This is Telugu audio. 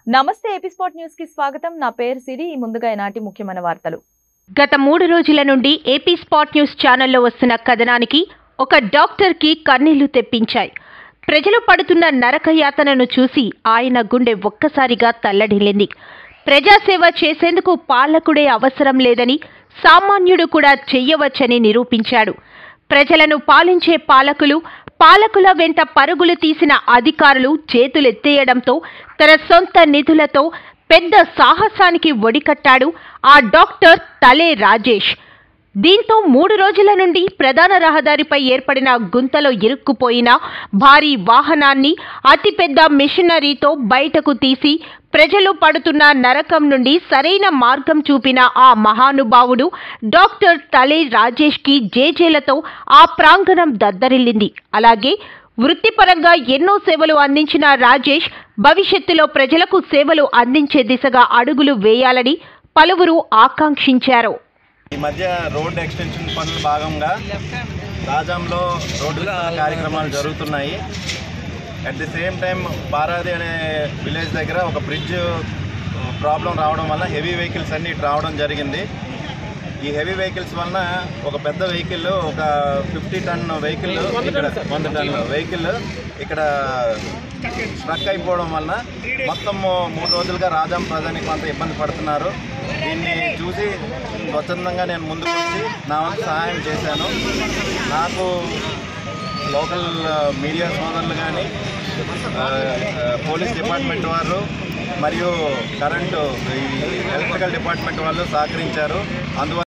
నమస్తే ఎపిస్పోర్ట్ న్యూస్ కి స్వాగతం నా పేరు సిరి ముందుగా ఈనాటి ముఖ్యమైన వార్తలు గత మూడు రోజుల నుండి ఏపీ స్పాట్ న్యూస్ ఛానల్లో వస్తున్న కథనానికి ఒక డాక్టర్కి కన్నీళ్లు తెప్పించాయి ప్రజలు పడుతున్న నరకయాతనను చూసి ఆయన గుండె ఒక్కసారిగా తల్లడిల్లింది ప్రజాసేవ చేసేందుకు పాలకుడే అవసరం లేదని సామాన్యుడు కూడా చెయ్యవచ్చని నిరూపించాడు ప్రజలను పాలించే పాలకులు పాలకుల వెంట పరుగులు తీసిన అధికారులు చేతులెత్తేయడంతో తన సొంత నిధులతో పెద్ద సాహసానికి ఒడికట్టాడు ఆ డాక్టర్ తలే రాజేష్ దీంతో మూడు రోజుల నుండి ప్రధాన రహదారిపై ఏర్పడిన గుంతలో ఇరుక్కుపోయిన భారీ వాహనాన్ని అతిపెద్ద మిషనరీతో బయటకు తీసి ప్రజలు పడుతున్న నరకం నుండి సరైన మార్గం చూపిన ఆ మహానుభావుడు డాక్టర్ తలే రాజేష్కి జేజేలతో ఆ ప్రాంగణం దద్దరిల్లింది అలాగే వృత్తిపరంగా ఎన్నో సేవలు అందించిన రాజేష్ భవిష్యత్తులో ప్రజలకు సేవలు అందించే దిశగా అడుగులు వేయాలని పలువురు ఆకాంక్షించారు ఈ మధ్య రోడ్ ఎక్స్టెన్షన్ పనుల భాగంగా రాజాంలో రోడ్డు విస్తరణ కార్యక్రమాలు జరుగుతున్నాయి at the same time Paradi అనే విలేజ్ దగ్గర ఒక బ్రిడ్జ్ ప్రాబ్లం రావడం వల్ల హెవీ వెహికల్స్ అన్ని ఇటు రావడం జరిగింది ఈ హెవీ వెహికల్స్ వలన ఒక పెద్ద వెహికల్ ఒక ఫిఫ్టీ టన్ వెహికల్ ఇక్కడ వంద టన్ వెహికల్ ఇక్కడ స్ట్రక్ అయిపోవడం వలన మొత్తం మూడు రోజులుగా రాజాం ప్రజానికి కొంత ఇబ్బంది పడుతున్నారు దీన్ని చూసి స్వచ్ఛందంగా నేను ముందుకు వచ్చి నా వంతు సహాయం చేశాను నాకు లోకల్ మీడియా సోదరులు కానీ పోలీస్ డిపార్ట్మెంట్ వారు మరియు కరెంటు ఈ ఎలక్ట్రికల్ డిపార్ట్మెంట్ వాళ్ళు సహకరించారు అందువల్ల